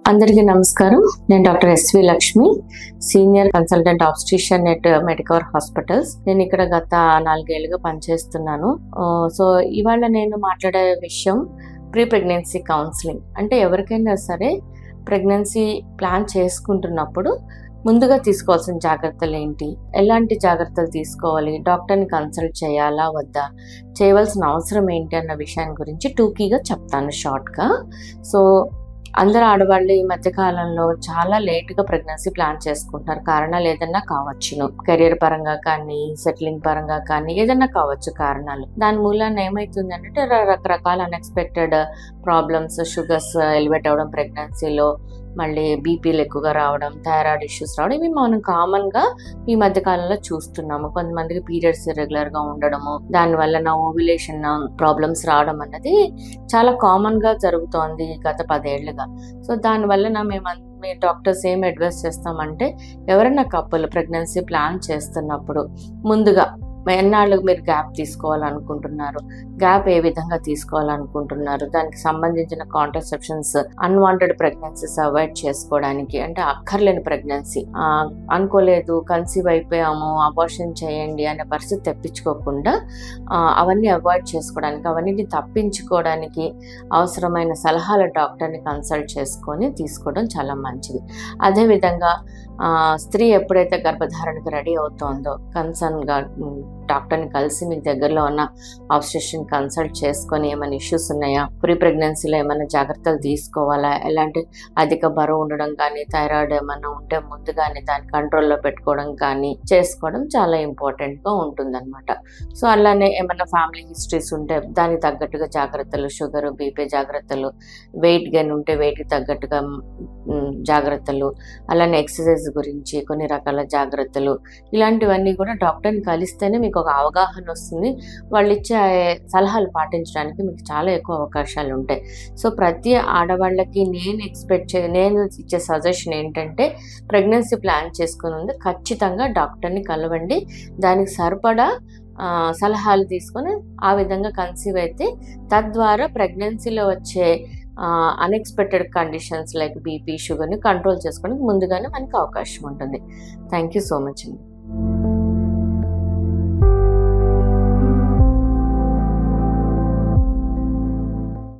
అందరికీ నమస్కారం నేను doctor S V Lakshmi senior consultant obstetrician at Medicover hospitals నేను ఇక్కడ గత నాలుగేళ్లుగా పనిచేస్తున్నాను ఆ, సో ఇవాళ నేను మాట్లాడే విషయం ప్రీ ప్రెగ్నెన్సీ కౌన్సిలింగ్ అంటే ఎవరికైనా సరే ప్రెగ్నెన్సీ ప్లాన్ చేసుకుంటున్నప్పుడు ముందుగా తీసుకోవాల్సిన జాగ్రత్తలు ఏంటి ఎలాంటి జాగ్రత్తలు తీసుకోవాలి డాక్టర్ని కన్సల్ట్ చేయాలా వద్దా చేయవలసిన అవసరం ఏంటి అన్న విషయాన్ని గురించి టూకీగా చెప్తాను షార్ట్గా సో అందరు ఆడవాళ్ళు ఈ మధ్య కాలంలో చాలా లేట్ గా ప్రెగ్నెన్సీ ప్లాన్ చేసుకుంటున్నారు కారణాలు ఏదన్నా కావచ్చును కెరియర్ పరంగా కానీ సెటిలింగ్ పరంగా కానీ ఏదన్నా కావచ్చు కారణాలు దాని మూలాన ఏమైతుందంటే ర- రకరకాల అన్ఎక్స్పెక్టెడ్ ప్రాబ్లమ్స్ షుగర్స్ ఎలివేట్ అవ్వడం ప్రెగ్నెన్సీలో మళ్ళీ బీపీలు ఎక్కువగా రావడం థైరాయిడ్ ఇష్యూస్ రావడం ఇవి మనం కామన్ గా ఈ మధ్య కాలంలో చూస్తున్నాము కొంతమందికి పీరియడ్స్ ఇరెగ్యులర్ గా ఉండడము దాని వల్ల నా ఓవ్యులేషన్ ప్రాబ్లమ్స్ రావడం అన్నది చాలా కామన్ గా జరుగుతోంది గత పదేళ్లుగా సో దానివల్ల నా మేము అన్- మీ డాక్టర్స్ ఏం అడ్వైస్ చేస్తామంటే ఎవరైనా కప్పులు ప్రెగ్నెన్సీ ప్లాన్ చేస్తున్నప్పుడు ముందుగా ఎన్నాళ్ళు మీరు గ్యాప్ తీసుకోవాలనుకుంటున్నారు గ్యాప్ ఏ విధంగా తీసుకోవాలనుకుంటున్నారు దానికి సంబంధించిన కాంట్రసెప్షన్స్ అన్వాంటెడ్ ప్రెగ్నెన్సీస్ అవాయిడ్ చేసుకోవడానికి అంటే అక్కర్లేని ప్రెగ్నెన్సీ అనుకోలేదు కన్సీవ్ అయిపోయాము అబార్షన్ చేయండి అనే పరిస్థితి తెప్పించుకోకుండా ఆ, అవన్నీ అవాయిడ్ చేసుకోవడానికి అవన్నీ తప్పించుకోవడానికి అవసరమైన సలహాల డాక్టర్ని కన్సల్ట్ చేసుకొని తీసుకోవడం చాలా మంచిది అదేవిధంగా ఆ, స్త్రీ ఎప్పుడైతే గర్భధారణకు రెడీ అవుతోందో కన్సర్న్గా ఉమ్, డాక్టర్ని కలిసి మీకు దగ్గరలో ఉన్న ఆబ్స్ట్రేషన్ కన్సల్ట్ చేసుకొని ఏమైనా ఇష్యూస్ ఉన్నాయా ప్రీ ప్రెగ్నెన్సీలో ఏమైనా జాగ్రత్తలు తీసుకోవాలా ఎలాంటి అధిక బరువు ఉండడం కానీ థైరాయిడ్ ఏమైనా ఉంటే ముందుగానే దాన్ని కంట్రోల్లో పెట్టుకోవడం కానీ చేసుకోవడం చాలా ఇంపార్టెంట్గా ఉంటుందన్నమాట సో అలానే ఏమైనా ఫ్యామిలీ హిస్టరీస్ ఉంటే దానికి తగ్గట్టుగా జాగ్రత్తలు షుగర్ బీపీ జాగ్రత్తలు వెయిట్ గెయిన్ ఉంటే వెయిట్కి తగ్గట్టుగా మ్, జాగ్రత్తలు అలానే ఎక్సర్సైజ్ గురించి కొన్ని రకాల జాగ్రత్తలు ఇలాంటివన్నీ కూడా డాక్టర్ని కలిస్తేనే మీకు ఒక అవగాహన వస్తుంది వాళ్ళు ఇచ్చే సలహాలు పాటించడానికి మీకు చాలా ఎక్కువ అవకాశాలు ఉంటాయి సో ప్రతి ఆడవాళ్ళకి నేను ఎక్స్పెక్ట్ చే నేను ఇచ్చే సజెషన్ ఏంటంటే ప్రెగ్నెన్సీ ప్లాన్ చేసుకుని ఉంది ఖచ్చితంగా డాక్టర్ని కలవండి దానికి సరిపడా ఆ, సలహాలు తీసుకొని ఆ విధంగా కన్సీవ్ అయితే తద్వారా ప్రెగ్నెన్సీలో వచ్చే అన్ఎక్స్పెక్టెడ్ కండిషన్స్ లైక్ బీపీ షుగర్ని కంట్రోల్ చేసుకోవడానికి ముందుగానే మనకి అవకాశం ఉంటుంది థ్యాంక్ యూ సో మచ్ అండి